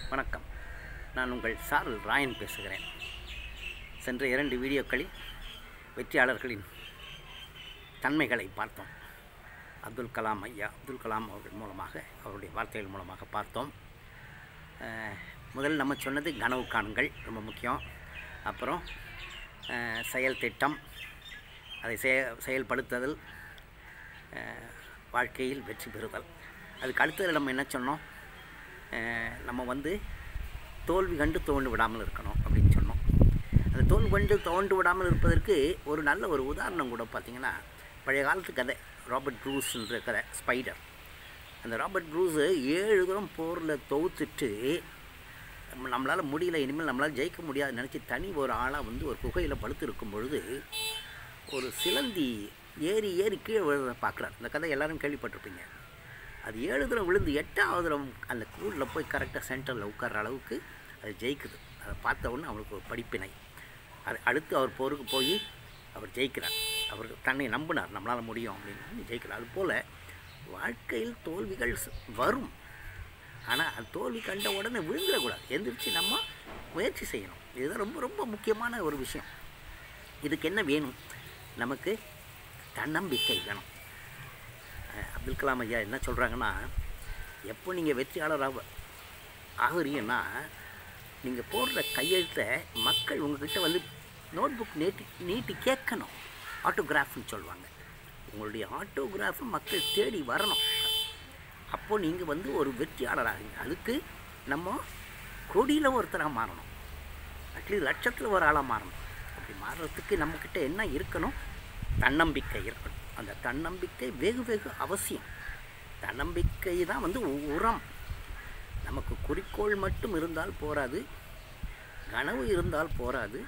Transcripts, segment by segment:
வணக்கம் நான் உங்கள் சாரல் ராயன் பேசுகிறேன் சென்ற இரண்டு வீடியோக்களில் வெற்றியாளர்களின் தன்மைகளை பார்த்தோம் அப்துல் கலாம் ஐயா அப்துல் கலாம் அவர்கள் மூலமாக அவருடைய வார்த்தைகள் மூலமாக பார்த்தோம் அஹ், முதல்ல நம்ம சொன்னது கனவு காணுங்கள் ரொம்ப முக்கியம் அப்புறம் அஹ், செயல் திட்டம் அதை செய செயல்படுத்துதல் அஹ், வாழ்க்கையில் வெற்றி பெறுதல் அதுக்கு அடுத்தது நம்ம என்ன சொன்னோம் அஹ், நம்ம வந்து தோல்வி கண்டு தோண்டு விடாமல் இருக்கணும் அப்படின்னு சொன்னோம் அந்த தோல்வி கண்டு தோண்டு விடாமல் இருப்பதற்கு ஒரு நல்ல ஒரு உதாரணம் கூட பார்த்தீங்கன்னா பழைய காலத்து கதை ராபர்ட் ப்ரூஸ்ன்ற கதை ஸ்பைடர் அந்த ராபர்ட் ப்ரூஸு ஏழு தூரம் போரில் தோத்துட்டு நம்மளால் முடியல இனிமேல் நம்மளால் ஜெயிக்க முடியாது நினச்சி தனி ஒரு ஆளாக வந்து ஒரு குகையில் படுத்து இருக்கும் பொழுது ஒரு சிலந்தி ஏறி ஏறி கீழே விழுறத பார்க்குறாரு இந்த கதை எல்லாரும் கேள்விப்பட்டிருப்பீங்க அது ஏழு தூரம் விழுந்து எட்டாவது தூரம் அந்த கூடில் போய் கரெக்டாக சென்டரில் உட்கார்ற அளவுக்கு அது ஜெயிக்குது அதை பார்த்த உடனே அவனுக்கு ஒரு படிப்பினை அது அடுத்து அவர் போருக்கு போய் அவர் ஜெயிக்கிறார் அவர் தன்னை நம்பினார் நம்மளால் முடியும் அப்படின்னு ஜெயிக்கிறார் அதுபோல் வாழ்க்கையில் தோல்விகள் ச- வரும் ஆனால் அது தோல்வி கண்ட உடனே விழுந்துடக்கூடாது எந்திரிச்சு நம்ம முயற்சி செய்யணும் இதுதான் ரொம்ப ரொம்ப முக்கியமான ஒரு விஷயம் இதுக்கு என்ன வேணும் நமக்கு தன்னம்பிக்கை வேணும் அஹ் அப்துல் கலாம் ஐயா என்ன சொல்கிறாங்கன்னா எப்போ நீங்கள் வெற்றியாளராக ஆகுறீங்கன்னா நீங்கள் போடுற கையெழுத்தை மக்கள் உங்ககிட்ட வந்து நோட் புக் நீட்டி நீட்டி கேட்கணும் ஆட்டோகிராஃப்னு சொல்லுவாங்க உங்களுடைய ஆட்டோகிராஃபை மக்கள் தேடி வரணும் அப்போது நீங்கள் வந்து ஒரு வெற்றியாளராகுங்க அதுக்கு நம்ம கோடியில் ஒருத்தராக மாறணும் அட்லீஸ்ட் லட்சத்தில் ஒரு ஆளாக மாறணும் அப்படி மாறுறதுக்கு நம்மக்கிட்ட என்ன இருக்கணும் தன்னம்பிக்கை இருக்கணும் அந்த தன்னம்பிக்கை வெகு வெகு அவசியம் தன்னம்பிக்கை தான் வந்து உ- உரம் நமக்கு குறிக்கோள் மட்டும் இருந்தால் போராது கனவு இருந்தால் போராது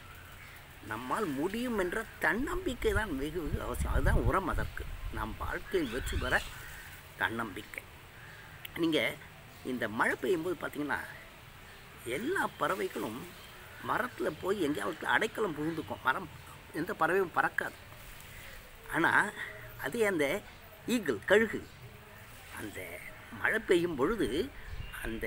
நம்மால் முடியும் என்ற தன்னம்பிக்கை தான் வெகு வெகு அவசியம் அதுதான் உரம் அதற்கு நாம் வாழ்க்கையில் வெற்றி பெற தன்னம்பிக்கை நீங்கள் இந்த மழை பெய்யும்போது பார்த்தீங்கன்னா எல்லா பறவைகளும் மரத்தில் போய் எங்கேயாவது அடைக்கலம் புகுந்துக்கும் மரம் எந்த பறவையும் பறக்காது ஆனால் அதே அந்த ஈகிள் கழுகு அந்த மழை பெய்யும் பொழுது அந்த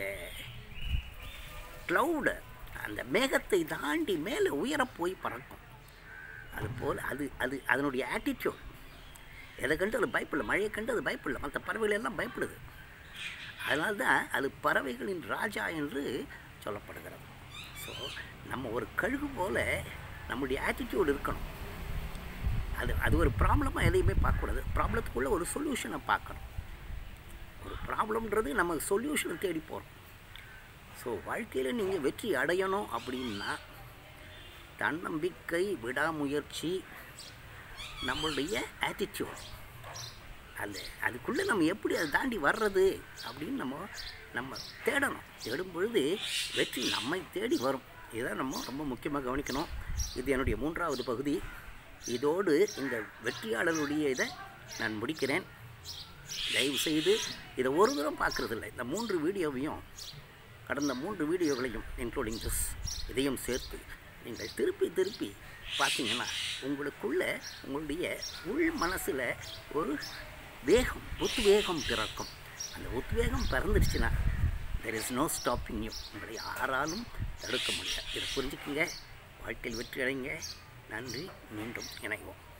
க்ளவுடை அந்த மேகத்தை தாண்டி மேலே உயரப் போய் பறக்கும் அதுபோல் அது அது அதனுடைய ஆட்டிடியூட் எதை கண்டு அது பயப்படல மழையை கண்டு அது பயப்படல மற்ற பறவைகள் எல்லாம் பயப்படுது அதனால தான் அது பறவைகளின் ராஜா என்று சொல்லப்படுகிறது ஸோ நம்ம ஒரு கழுகு போல நம்முடைய ஆட்டிடியூட் இருக்கணும் அது அது ஒரு ப்ராப்ளமாக எதையுமே பார்க்கக்கூடாது ப்ராப்ளத்துக்குள்ளே ஒரு சொல்யூஷனை பார்க்கணும் ஒரு ப்ராப்ளம்ன்றது நம்ம சொல்யூஷனை தேடி போகிறோம் ஸோ வாழ்க்கையில் நீங்கள் வெற்றி அடையணும் அப்படின்னா தன்னம்பிக்கை விடாமுயற்சி நம்மளுடைய ஆட்டிடியூட் அந்த அதுக்குள்ளே நம்ம எப்படி அதை தாண்டி வர்றது அப்படின்னு நம்ம நம்ம தேடணும் தேடும் பொழுது வெற்றி நம்மை தேடி வரும் இதை நம்ம ரொம்ப முக்கியமாக கவனிக்கணும் இது என்னுடைய மூன்றாவது பகுதி இதோடு இந்த வெற்றியாளருடைய இதை நான் முடிக்கிறேன் தயவு செய்து இதை ஒரு தூரம் பார்க்குறதில்ல இந்த மூன்று வீடியோவையும் கடந்த மூன்று வீடியோக்களையும் இன்க்ளூடிங் திஸ் இதையும் சேர்த்து நீங்கள் திருப்பி திருப்பி பார்த்தீங்கன்னா உங்களுக்குள்ள உங்களுடைய உள் மனசில் ஒரு வேகம் உத்வேகம் பிறக்கும் அந்த உத்வேகம் பிறந்துடுச்சுன்னா there is no stopping you உங்களை யாராலும் தடுக்க முடியாது இதை புரிஞ்சுக்குங்க வாழ்க்கையில் வெற்றி அடைங்க நன்றி மீண்டும் இணைவோம்